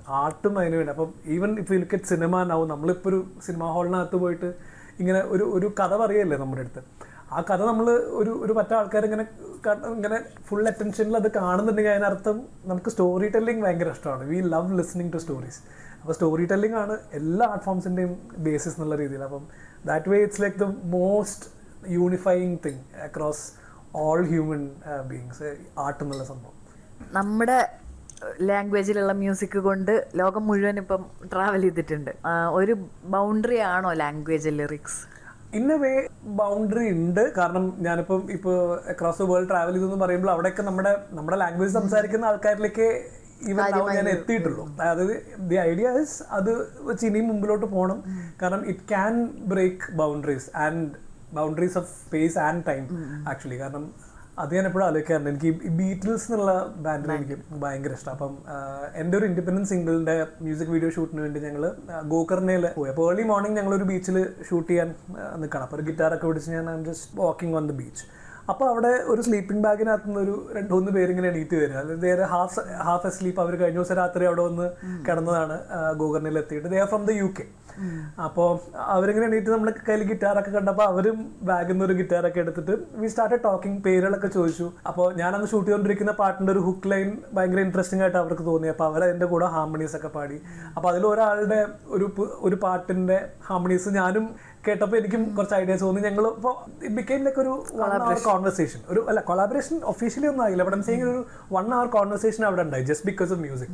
ആർട്ടും അതിന് വേണ്ടി അപ്പം ഈവൻ ഇപ്പൊ ലുക്ക് അറ്റ് സിനിമ നാവും നമ്മളിപ്പോൾ ഒരു സിനിമാ ഹാളിനകത്ത് പോയിട്ട് ഇങ്ങനെ ഒരു ഒരു കഥ പറയല്ലേ നമ്മുടെ അടുത്ത് ആ കഥ നമ്മൾ ഒരു ഒരു മറ്റേ ആൾക്കാർ ഇങ്ങനെ ക- ഇങ്ങനെ ഫുൾ അറ്റൻഷനിൽ അത് കാണുന്നുണ്ടെങ്കിൽ അതിനർത്ഥം നമുക്ക് സ്റ്റോറി ടെല്ലിംഗ് ഭയങ്കര ഇഷ്ടമാണ് we love listening to stories അപ്പോൾ സ്റ്റോറി ടെല്ലിംഗ് ആണ് എല്ലാ ആർട്ട് ഫോംസിൻ്റെയും ബേസിസ് എന്നുള്ള രീതിയിൽ അപ്പം that way it's like the most unifying thing across all human beings art എന്നുള്ള സംഭവം നമ്മുടെ ലാംഗ്വേജിലുള്ള മ്യൂസിക് കൊണ്ട് ലോകം മുഴുവൻ ഇപ്പം ട്രാവൽ ചെയ്തിട്ടുണ്ട് ആ, ഒരു ബൗണ്ടറി ആണോ language lyrics in a way boundary ഉണ്ട് കാരണം ഞാനിപ്പം ഇപ്പോൾ അക്രോസ് ദ വേൾഡ് ട്രാവൽ ചെയ്തെന്ന് പറയുമ്പോൾ അവിടെയൊക്കെ നമ്മുടെ നമ്മുടെ ലാംഗ്വേജ് സംസാരിക്കുന്ന ആൾക്കാരിലേക്ക് ഈവൻ ഞാൻ എത്തിയിട്ടുള്ളൂ അതായത് ദി ഐഡിയ ഇസ് അത് വെച്ച് ഇനിയും മുമ്പിലോട്ട് പോകണം കാരണം it can break boundaries and boundaries of space and time actually കാരണം അത് ഞാൻ എപ്പോഴും ആലോചിക്കാറുണ്ട് എനിക്ക് ഈ ബീറ്റിൽസ് എന്നുള്ള ബാൻഡിനെ എനിക്ക് ഭയങ്കര ഇഷ്ടം അപ്പം ആഹ്, എൻ്റെ ഒരു ഇൻഡിപെൻഡൻസ് സിംഗിളിന്റെ മ്യൂസിക് വീഡിയോ ഷൂട്ടിന് വേണ്ടി ഞങ്ങൾ ഗോകർണയിൽ പോയി അപ്പോൾ ഏർലി മോർണിംഗ് ഞങ്ങൾ ഒരു ബീച്ചിൽ ഷൂട്ട് ചെയ്യാൻ നിൽക്കണം അപ്പോൾ ഒരു ഗിറ്റാറൊക്കെ പിടിച്ച് ഞാൻ just walking on the beach അപ്പോൾ അവിടെ ഒരു സ്ലീപ്പിംഗ് ബാഗിനകത്ത് നിന്ന് ഒരു രണ്ട് മൂന്ന് പേരിങ്ങനെ എണീറ്റ് വരിക അതായത് നേരെ ഹാഫ് ഹാഫ് സ്ലീപ്പ് അവർ കഴിഞ്ഞ ദിവസം രാത്രി അവിടെ വന്ന് കിടന്നതാണ് ഗോകർണയിൽ എത്തിയിട്ട് they from the U K അപ്പോൾ അവരിങ്ങനെ എണീറ്റ് നമ്മുടെ കയ്യിൽ ഗിറ്റാറൊക്കെ കണ്ടപ്പോൾ അവരും ബാഗിൽ നിന്ന് ഒരു ഗിറ്റാറൊക്കെ എടുത്തിട്ട് വി സ്റ്റാർട്ട് ടോക്കിംഗ് പേരുകളൊക്കെ ചോദിച്ചു അപ്പോൾ ഞാനന്ന് ഷൂട്ട് ചെയ്തുകൊണ്ടിരിക്കുന്ന പാട്ടിൻ്റെ ഒരു ഹുക്ക് ലൈൻ ഭയങ്കര ഇൻട്രസ്റ്റിംഗ് ആയിട്ട് അവർക്ക് തോന്നി അപ്പോൾ അവർ അതിൻ്റെ കൂടെ ഹാർമണീസ് ഒക്കെ പാടി അപ്പോൾ അതിൽ ഒരാളുടെ ഒരു പു- ഒരു പാട്ടിൻ്റെ ഹാർമണീസ് ഞാനും കേട്ടപ്പോൾ എനിക്കും കുറച്ച് ഐഡിയാസ് തോന്നി ഞങ്ങൾ ഇപ്പോൾ ബിക്കെയിം ലൈക്ക് ഒരു വൺ അവർ കോൺവെർസേഷൻ ഒരു അല്ല കൊളാബറേഷൻ ഒഫീഷ്യലി ഒന്നും ആയില്ല ബട്ട് സെയിങ് ഒരു വൺ അവർ കോൺവെർസേഷൻ അവിടെ ഉണ്ടായി just because of music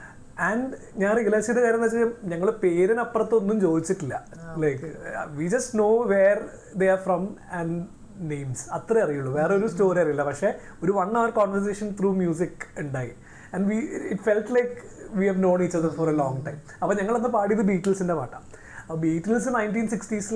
and ഞാൻ റിയലൈസ് ചെയ്ത കാര്യം എന്ന് വെച്ചാൽ ഞങ്ങൾ പേരിനപ്പുറത്തൊന്നും ചോദിച്ചിട്ടില്ല like we just know where they are from and names അത്രേ അറിയുള്ളൂ വേറെ ഒരു സ്റ്റോറി അറിയില്ല പക്ഷേ ഒരു one hour conversation through music ഉണ്ടായി and we it felt like we have non each other for a long time അപ്പോൾ ഞങ്ങളന്ന് പാടിയത് ബീറ്റിൽസിൻ്റെ പാട്ടാണ് ബീറ്റിൽസ് നയൻറ്റീൻ സിക്സ്റ്റീസിൽ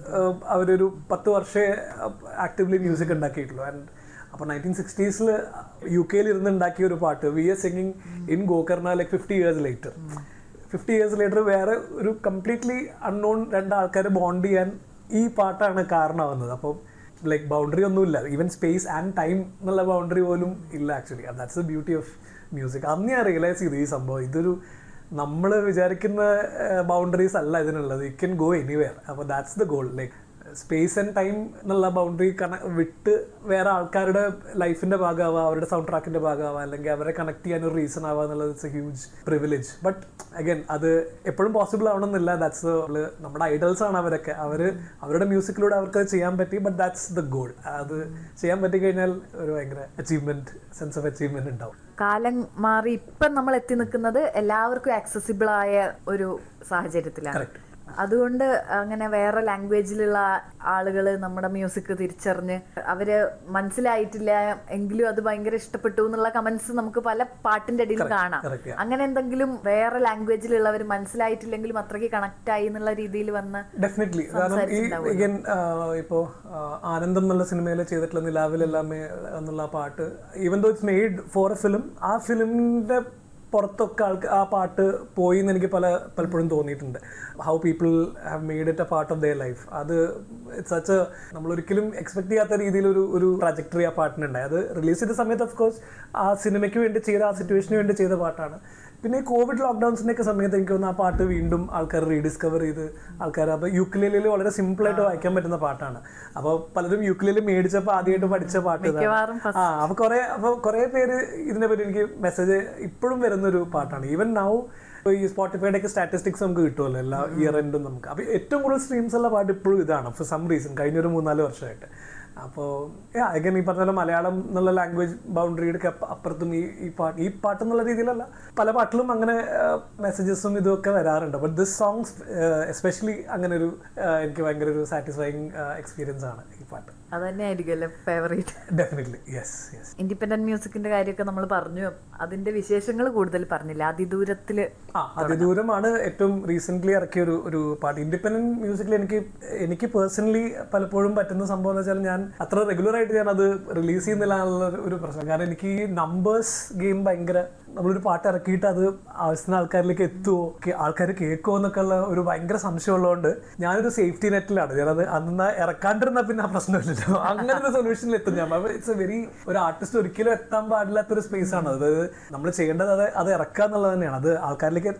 അവരൊരു പത്ത് വർഷമേ ആക്റ്റീവ്ലി മ്യൂസിക് ഉണ്ടാക്കിയിട്ടുള്ളൂ ആൻഡ് അപ്പോൾ നയൻറ്റീൻ സിക്സ്റ്റീസിൽ യു കെയിൽ ഇരുന്ന് ഉണ്ടാക്കിയ ഒരു പാട്ട് we are singing in Gokarna like fifty years later fifty years later വേറെ ഒരു കംപ്ലീറ്റ്ലി അൺനോൺ രണ്ട് ആൾക്കാർ ബോണ്ട് ചെയ്യാൻ ഈ പാട്ടാണ് കാരണമാവുന്നത് അപ്പോൾ ലൈക്ക് ബൗണ്ടറി ഒന്നുമില്ല ഈവൻ സ്പേസ് ആൻഡ് ടൈം എന്നുള്ള ബൗണ്ടറി പോലും ഇല്ല actually that's the beauty of music അന്ന് ഞാൻ റിയലൈസ് ചെയ്തു ഈ സംഭവം ഇതൊരു നമ്മൾ വിചാരിക്കുന്ന ബൗണ്ടറീസ് അല്ല ഇതിനുള്ളത് ഇറ്റ് കൻ ഗോ എനിവെയർ അപ്പോൾ that's the goal like space and time എന്നുള്ള ബൗണ്ടറി കണ വിട്ട് വേറെ ആൾക്കാരുടെ ലൈഫിന്റെ ഭാഗമാവുക അവരുടെ സൗണ്ട് ട്രാക്കിന്റെ ഭാഗമാവുക അല്ലെങ്കിൽ അവരെ കണക്ട് ചെയ്യാൻ ഒരു റീസൺ ആവുക എന്നുള്ളത് it's a huge privilege but again അത് എപ്പോഴും പോസിബിൾ ആവണമെന്നില്ല ദാറ്റ്സ് നമ്മുടെ ഐഡൽസ് ആണ് അവരൊക്കെ അവർ അവരുടെ മ്യൂസിക്കിലൂടെ അവർക്ക് അത് ചെയ്യാൻ പറ്റി ബട്ട് ദാറ്റ്സ് ദ ഗോൾ അത് ചെയ്യാൻ പറ്റി കഴിഞ്ഞാൽ ഒരു ഭയങ്കര അച്ചീവ്മെന്റ് സെൻസ് ഓഫ് അച്ചീവ്മെന്റ് ഉണ്ടാവും കാലം മാറി ഇപ്പം നമ്മൾ എത്തി നിൽക്കുന്നത് എല്ലാവർക്കും ആക്സസിബിൾ ആയ ഒരു സാഹചര്യത്തിലാണ് Correct. അതുകൊണ്ട് അങ്ങനെ വേറെ ലാംഗ്വേജിലുള്ള ആളുകൾ നമ്മുടെ മ്യൂസിക് തിരിച്ചറിഞ്ഞ് അവര് മനസ്സിലായിട്ടില്ല എങ്കിലും അത് ഭയങ്കര ഇഷ്ടപ്പെട്ടു എന്നുള്ള കമന്റ്സ് നമുക്ക് പല പാട്ടിന്റെ ഇടയിൽ കാണാം correct, yeah. അങ്ങനെ എന്തെങ്കിലും വേറെ ലാംഗ്വേജിലുള്ളവർ മനസ്സിലായിട്ടില്ലെങ്കിലും അത്രയ്ക്ക് കണക്ട് ആയി എന്നുള്ള രീതിയിൽ വന്ന് ഡെഫിനറ്റ്ലി കാരണം ഈ again, ആ, ഇപ്പോ ആ, ആനന്ദം എന്നുള്ള സിനിമയിൽ ചെയ്തിട്ടുള്ള നിലാവിലെല്ലാമേ എന്നുള്ള ആ പാട്ട് even though it's made for a film ആ ഫിലിമിന്റെ പുറത്തൊക്കെ ആൾക്ക് ആ പാട്ട് പോയി എന്ന് എനിക്ക് പല പലപ്പോഴും തോന്നിയിട്ടുണ്ട് how people have made it a part of their life അത് സച്ച് നമ്മൾ ഒരിക്കലും എക്സ്പെക്ട് ചെയ്യാത്ത രീതിയിൽ ഒരു ഒരു ട്രാജക്ടറി ആ പാട്ടിനുണ്ടായി അത് റിലീസ് ചെയ്ത സമയത്ത് ഓഫ് കോഴ്സ് ആ സിനിമയ്ക്ക് വേണ്ടി ചെയ്ത ആ സിറ്റുവേഷന് വേണ്ടി ചെയ്ത പാട്ടാണ് പിന്നെ ഈ കോവിഡ് ലോക്ക്ഡൗൺസിന്റെ ഒക്കെ സമയത്ത് എനിക്ക് തോന്നുന്നു ആ പാട്ട് വീണ്ടും ആൾക്കാർ റീഡിസ്കവർ ചെയ്ത് ആൾക്കാർ അപ്പോൾ യുക്ലിലിൽ വളരെ സിമ്പിൾ ആയിട്ട് വായിക്കാൻ പറ്റുന്ന പാട്ടാണ് അപ്പോൾ പലരും യുക്ലിലിൽ മേടിച്ചപ്പോൾ ആദ്യമായിട്ട് പഠിച്ച പാട്ട് ഇതാണ്. മിക്കവാറും ആ അപ്പോൾ കുറെ അപ്പോൾ കുറെ പേര് ഇതിനെ പറ്റി എനിക്ക് മെസ്സേജ് ഇപ്പോഴും വരുന്ന ഒരു പാട്ടാണ് ഈവൻ നൗ ഈ സ്പോട്ടിഫൈയുടെ ഒക്കെ സ്റ്റാറ്റിസ്റ്റിക്സ് നമുക്ക് കിട്ടുമല്ലോ എല്ലാ ഇയർ എൻഡും നമുക്ക് അപ്പോൾ ഏറ്റവും കൂടുതൽ സ്ട്രീംസ് ഉള്ള പാട്ട് ഇപ്പോഴും ഇതാണ് ഫോർ സം റീസൺ കഴിഞ്ഞൊരു മൂന്നാല് വർഷമായിട്ട് അപ്പോൾ അഗൻ ഈ പറഞ്ഞ പോലെ മലയാളം എന്നുള്ള ലാംഗ്വേജ് ബൗണ്ടറിയുടെ ഒക്കെ അപ്പ- അപ്പുറത്തും ഈ ഈ പാട്ട് ഈ പാട്ട് എന്നുള്ള രീതിയിലല്ല പല പാട്ടിലും അങ്ങനെ മെസ്സേജസും ഇതൊക്കെ വരാറുണ്ട് ബട്ട് ദിസ് സോങ്സ് എസ്പെഷ്യലി അങ്ങനെ ഒരു ആ, എനിക്ക് ഭയങ്കര ഒരു സാറ്റിസ്ഫൈങ് എക്സ്പീരിയൻസ് ആണ് ഈ പാട്ട് അത് തന്നെയായിരിക്കും അല്ലേ favourite definitely yes yes independent മ്യൂസിക്കിന്റെ കാര്യമൊക്കെ നമ്മൾ പറഞ്ഞു അതിന്റെ വിശേഷങ്ങൾ കൂടുതൽ പറഞ്ഞില്ല അതിദൂരത്തില് ആ അതിദൂരമാണ് ഏറ്റവും റീസെന്റ് ഇറക്കിയ ഒരു ഒരു പാട്ട് ഇൻഡിപെൻഡന്റ് മ്യൂസിക്കിൽ എനിക്ക് എനിക്ക് പേഴ്സണലി പലപ്പോഴും പറ്റുന്ന സംഭവം എന്ന് വെച്ചാൽ ഞാൻ അത്ര റെഗുലർ ആയിട്ട് ഞാൻ അത് റിലീസ് ചെയ്യുന്നില്ല എന്നുള്ള ഒരു പ്രശ്നം കാരണം എനിക്ക് ഈ നമ്പേഴ്സ് ഗെയിം ഭയങ്കര നമ്മളൊരു പാട്ട് ഇറക്കിയിട്ട് അത് ആവശ്യത്തിന് ആൾക്കാരിലേക്ക് എത്തുമോ ആൾക്കാർ കേൾക്കുമോ എന്നൊക്കെ ഉള്ള ഒരു ഭയങ്കര സംശയമുള്ളതുകൊണ്ട് ഞാനൊരു സേഫ്റ്റി നെറ്റിലാണ് ഞാനത് അന്ന് ഇറക്കാണ്ടിരുന്ന പിന്നെ ആ പ്രശ്നമില്ലല്ലോ അങ്ങനെ ഒരു സൊല്യൂഷനിൽ എത്തും ഞാൻ ഇറ്റ്സ് എ വെരി ഒരു ആർട്ടിസ്റ്റ് ഒരിക്കലും എത്താൻ പാടില്ലാത്തൊരു സ്പേസ് ആണ് അതായത് നമ്മൾ ചെയ്യേണ്ടത് അത് അത് ഇറക്കുക എന്നുള്ളത് തന്നെയാണ് അത് ആൾക്കാരിലേക്ക്